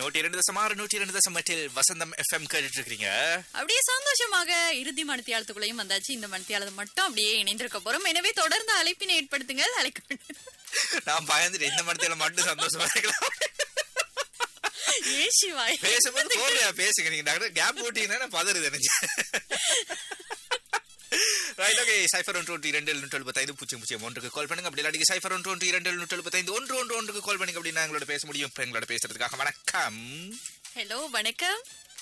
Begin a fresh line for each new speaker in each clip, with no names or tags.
நூற்றி இரண்டு தசம் ஆறு நூற்றி இரண்டு தசம் எட்டில் வசந்தம் எஃப்எம் கேட்டுட்டு இருக்கீங்க
அப்படியே சந்தோஷமாக இறுதி மணித்தியாலத்துக்குள்ளேயும் வந்தாச்சு இந்த மணித்தியாலத்தை மட்டும் அப்படியே இணைந்திருக்க போறோம் எனவே தொடர்ந்து அழைப்பினை ஏற்படுத்துங்கள் அழைக்க
நான் பயந்துட்டு இந்த மடத்துல மட்டும் சந்தோஷமா இருக்கலாம்
ஏ சிவாய்
பேசும்போது போன்ல பேசுங்க நீங்க டாக்டர் கேப் போட்டீங்கன்னா நான் பதறுது எனக்கு ரைட் ஓகே சைஃபர் ஒன்று ஒன்று இரண்டு எழுநூற்று எழுபத்தைந்து பூஜ்ஜியம் பூஜ்ஜியம் ஒன்றுக்கு கால் பண்ணுங்க அப்படி இல்லாட்டி சைஃபர் ஒன்று ஒன்று இரண்டு எழுநூற்று எழுபத்தைந்து ஒன்று ஒன்று ஒன்றுக்கு கால் பண்ணுங்க அப்படின்னா எங்களோட பேச முடியும் இப்போ எங்களோட பேசுறதுக்காக வணக்கம்
ஹலோ வணக்கம்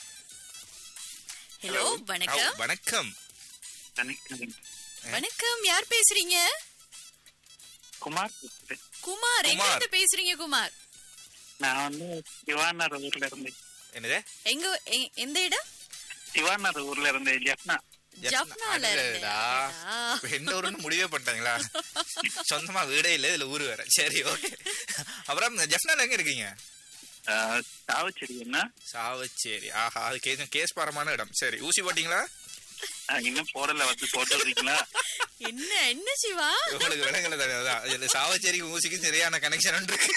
ஹலோ வணக்கம்
ஆ, வணக்கம்
வணக்கம்.
வணக்கம் யார் பேசுறீங்க
குமார் பேசுறேன்.
குமார் எங்க
குமார்.
இருந்து பேசுறீங்க குமார்
நான் வந்து சிவானார் ஊர்ல இருந்து
என்னது
எங்க எ- எந்த இடம்
சிவானார் ஊர்ல இருந்து ஜப்னா
ஜப்னால இருந்து
அடடா. இப்ப எந்த ஊருன்னு முடிவே பண்ணிட்டாங்களா சொந்தமா வீடே இல்ல இதுல ஊரு வேற சரி ஓகே அப்புறம் ஜெஃப்னால எங்க இருக்கீங்க
ஆஹ், சாவச்சேரி என்ன
சாவச்சேரி ஆஹா அது கேஸ் கேஸ் பாரமான இடம் சரி ஊசி போட்டீங்களா
ஆஹ், இன்னும் போடல வந்து போட்டு வரீங்களா
என்ன என்ன சிவா
உங்களுக்கு விலங்கல தானே அதான் இதுல சாவச்சேரிக்கும் ஊசிக்கும் சரியான கனெக்ஷன் இருக்கு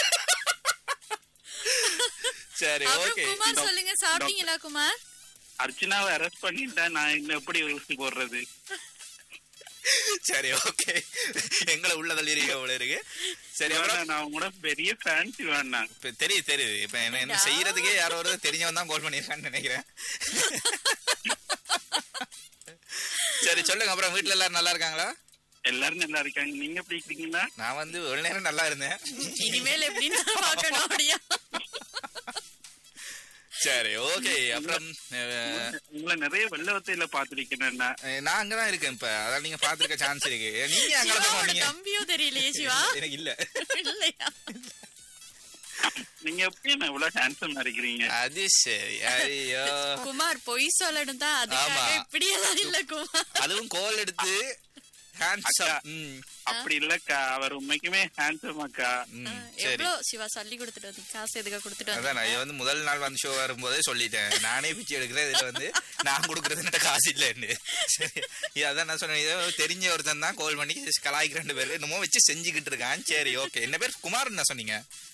சரி
அப்புறம்
ஓகே
குமார் சொல்லுங்க சாப்பிட்டீங்களா குமார்
அர்ச்சனாவை அரெஸ்ட் பண்ணிட்டா நான் இன்னும் எப்படி ஊசி போடுறது
சரி ஓகே எங்களை உள்ள தள்ளிருக்க போல இருக்கு சரி அப்புறம்
சிவானா, நான் கூட பெரிய ஃபேன் சிவானா
இப்ப தெரியுது தெரியுது இப்ப என்ன என்ன செய்யறதுக்கே யாரோ ஒரு தெரிஞ்சவன் தான் கால் பண்ணிருக்கான்னு நினைக்கிறேன் சரி சொல்லுங்க அப்புறம் வீட்ல எல்லாரும் நல்லா இருக்காங்களா
எல்லாரும் நல்லா இருக்காங்க நீங்க எப்படி இருக்கீங்களா
நான் வந்து ஒரு நேரம் நல்லா இருந்தேன்
இனிமேல் எப்படின்னு பார்க்கணும் அப்படியா
சரி ஓகே அப்புறம் அஹ்,
உங்களை நிறைய வெள்ளவத்தையில பாத்திருக்கேன் நான்
நான் அங்கதான் இருக்கேன் இப்ப அதான் நீங்க பாத்துருக்க சான்ஸ் இருக்கு நீங்க அங்க
சிவாவோட
போனீங்க
தம்பியோ தெரியலையே சிவா
எனக்கு இல்ல
இல்லையா
நீங்க எப்படி என்ன இவ்வளவு ஹேண்ட்ஸம் இருக்கிறீங்க
அது சரி ஐயோ
குமார் பொய் சொல்லணும் தான் அதுக்காக
ஆமா.
இப்படி எல்லாம் இல்ல குமார்
அதுவும் கோல் எடுத்து ஹேண்ட்ஸ்
அக்கா.
ம்
அப்படி இல்லக்கா அவர் உண்மைக்குமே ஹேண்ட்ஸம் அக்கா
ம், சரி
எவ்வளவு சிவா சொல்லி கொடுத்துட்டு வந்து காசு எதுக்கா கொடுத்துட்டு வந்து
அதான் நான் வந்து முதல் நாள் வந்து ஷோ வரும்போதே சொல்லிட்டேன் நானே பிச்சை எடுக்கிறேன் இதுல வந்து நான் கொடுக்கறது என்கிட்ட காசு இல்லைன்னு சரி இது அதான் நான் சொன்னேன் இதோ தெரிஞ்ச ஒருத்தன் தான் கால் பண்ணி கலாய்க்கு ரெண்டு பேர் என்னமோ வச்சு செஞ்சுக்கிட்டு இருக்கான் சரி ஓகே என்ன பேர் குமார் என்ன சொன்னீங்க